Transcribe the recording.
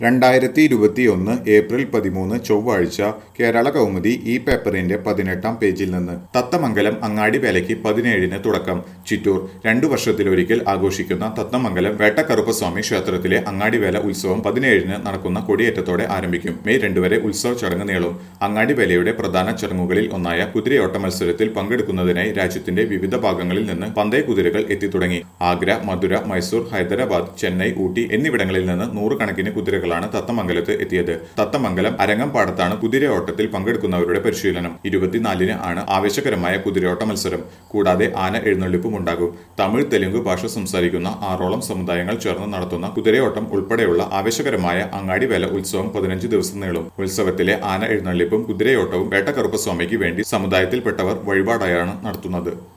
രണ്ടായിരത്തി ഇരുപത്തിയൊന്ന് ഏപ്രിൽ പതിമൂന്ന് ചൊവ്വാഴ്ച കേരള കൗമുദി ഈ പേപ്പറിന്റെ പതിനെട്ടാം പേജിൽ നിന്ന് തത്തമംഗലം അങ്ങാടി വേലയ്ക്ക് പതിനേഴിന് തുടക്കം ചിറ്റൂർ രണ്ടു വർഷത്തിലൊരിക്കൽ ആഘോഷിക്കുന്ന തത്തമംഗലം വേട്ടക്കറുപ്പസ്വാമി ക്ഷേത്രത്തിലെ അങ്ങാടിവേല ഉത്സവം പതിനേഴിന് നടക്കുന്ന കൊടിയേറ്റത്തോടെ ആരംഭിക്കും മെയ് രണ്ട് വരെ ഉത്സവ ചടങ്ങ് നീളും അങ്ങാടിവേലയുടെ പ്രധാന ചടങ്ങുകളിൽ ഒന്നായ കുതിരയോട്ട മത്സരത്തിൽ പങ്കെടുക്കുന്നതിനായി രാജ്യത്തിന്റെ വിവിധ ഭാഗങ്ങളിൽ നിന്ന് പന്തയ കുതിരകൾ എത്തിത്തുടങ്ങി ആഗ്ര മധുര മൈസൂർ ഹൈദരാബാദ് ചെന്നൈ ഊട്ടി എന്നിവിടങ്ങളിൽ നിന്ന് നൂറുകണക്കിന് കുതിരകളാണ് തത്തമംഗലത്ത് എത്തിയത് തത്തമംഗലം അരങ്ങംപാടത്താണ് കുതിരയോട്ടത്തിൽ പങ്കെടുക്കുന്നവരുടെ പരിശീലനം ഇരുപത്തിനാലിന് ആണ് ആവേശകരമായ കുതിരയോട്ട മത്സരം കൂടാതെ ആന എഴുന്നള്ളിപ്പും ഉണ്ടാകും തമിഴ് തെലുങ്ക് ഭാഷ സംസാരിക്കുന്ന ആറോളം സമുദായങ്ങൾ ചേർന്ന് നടത്തുന്ന കുതിരയോട്ടം ഉൾപ്പെടെയുള്ള ആവേശകരമായ അങ്ങാടിവേല ഉത്സവം പതിനഞ്ച് ദിവസം നീളും ഉത്സവത്തിലെ ആന എഴുന്നള്ളിപ്പും കുതിരയോട്ടവും വേട്ടക്കറുപ്പസ്വാമിക്ക് വേണ്ടി സമുദായത്തിൽപ്പെട്ടവർ വഴിപാടായാണ് നടത്തുന്നത്